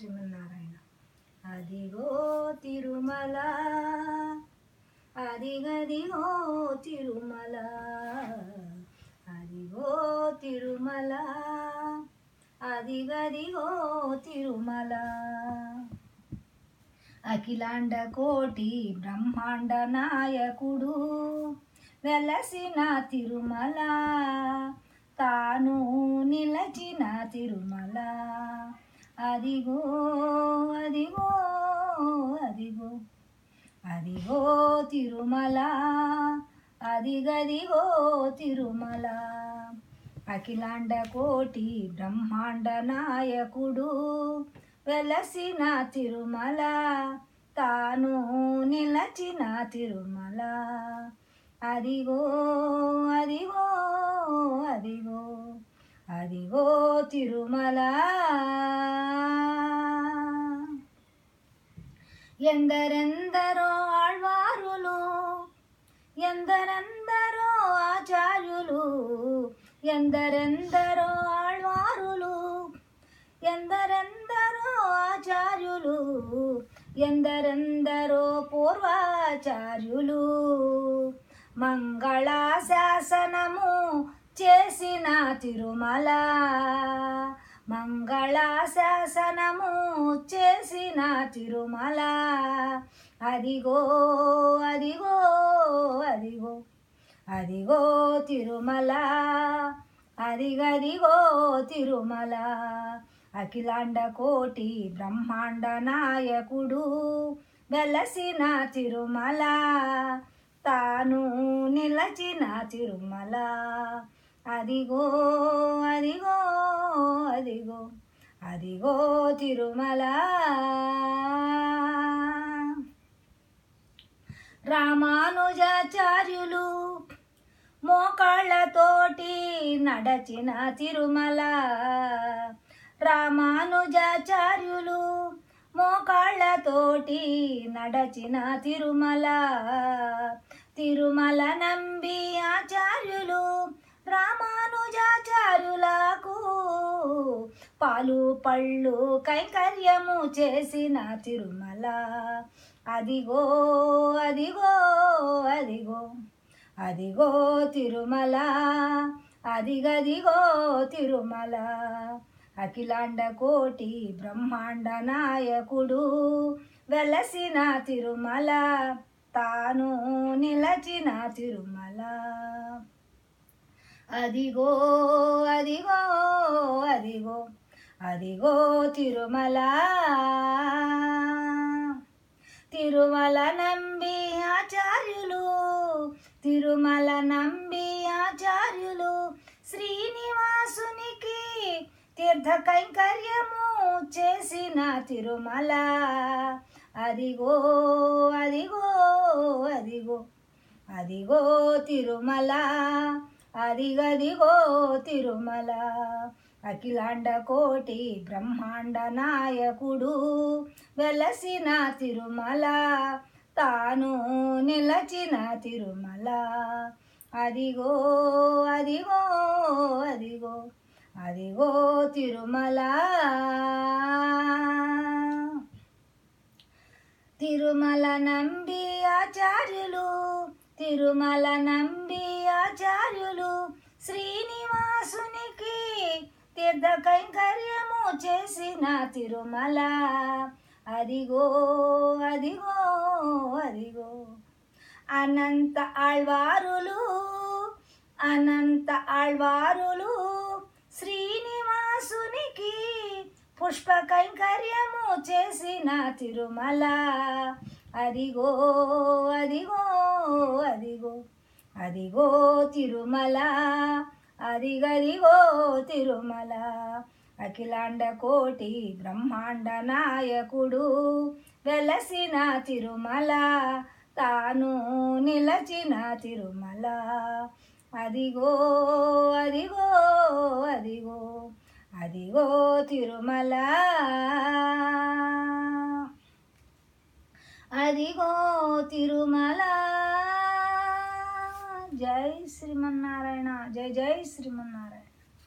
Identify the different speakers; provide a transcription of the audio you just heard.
Speaker 1: శ్రీమన్నారాయణ అదిగో తిరుమల అదిగదిగో తిరుమల అదిగో తిరుమల అదిగదిగో తిరుమల అఖిలాండ కోటి బ్రహ్మాండ నాయకుడు వెలసిన తిరుమల తాను నిలచిన తిరుమల అదిగో అదిగో అదిగో అదిగో తిరుమల అదిగదిగో తిరుమల అఖిలాండ కోటి బ్రహ్మాండ నాయకుడు వెలసిన తిరుమల తాను నిలచిన తిరుమల అదిగో అదిగో అదిగో అదిగో తిరుమల ఎందరెందరో ఆళ్వారులు ఎందరెందరో ఆచార్యులు ఎందరెందరో ఆళ్వారులు ఎందరెందరో ఆచార్యులు ఎందరెందరో పూర్వాచార్యులు మంగళాశాసనము చేసిన తిరుమల మంగళాశాసనము చేసిన తిరుమల అదిగో అదిగో అదిగో అదిగో తిరుమల అదిగదిగో తిరుమల అఖిలాండ కోటి బ్రహ్మాండ నాయకుడు వెలసిన తిరుమల తాను నిలచిన తిరుమల అదిగో అదిగో అదిగో అదిగో తిరుమల రామానుజాచార్యులు మోకాళ్ళతోటి నడచిన తిరుమల రామానుజాచార్యులు మోకాళ్ళతోటి నడచిన తిరుమల తిరుమల నంబి ఆచార్యులు రామానుజాచార్యులకు పాలు పళ్ళు కైంకర్యము చేసిన తిరుమల అదిగో అదిగో అదిగో అదిగో తిరుమల అదిగదిగో తిరుమల అఖిలాండ కోటి బ్రహ్మాండ నాయకుడు వెలసిన తిరుమల తాను నిలచిన తిరుమల అదిగో అదిగో అదిగో అదిగో తిరుమల తిరుమల నంబి ఆచార్యులు తిరుమల నంబి ఆచార్యులు శ్రీనివాసునికి తీర్థ కైంకర్యము చేసిన తిరుమల అదిగో అదిగో అదిగో అదిగో తిరుమల అదిగదిగో తిరుమల అఖిలాండ కోటి బ్రహ్మాండ నాయకుడు వెలసిన తిరుమల తాను నిలచిన తిరుమల అదిగో అదిగో అదిగో అదిగో తిరుమల తిరుమల నంబి ఆచార్యులు తిరుమల నంబి ఆచార్యులు శ్రీనివాసునికి తీర్థ కైంకర్యము చేసిన తిరుమల అదిగో అదిగో అదిగో అనంత ఆళ్వారులు అనంత ఆళ్వారులు శ్రీనివాసునికి పుష్ప కైంకర్యము చేసిన తిరుమల అదిగో అదిగో అదిగో అదిగో తిరుమల అదిగదిగో తిరుమల అఖిలాండ కోటి బ్రహ్మాండ నాయకుడు వెలసిన తిరుమల తాను నిలచిన తిరుమల అదిగో అదిగో అదిగో అదిగో తిరుమల అదిగో తిరుమల జై శ్రీమన్నారాయణ జై జై శ్రీమన్నారాయణ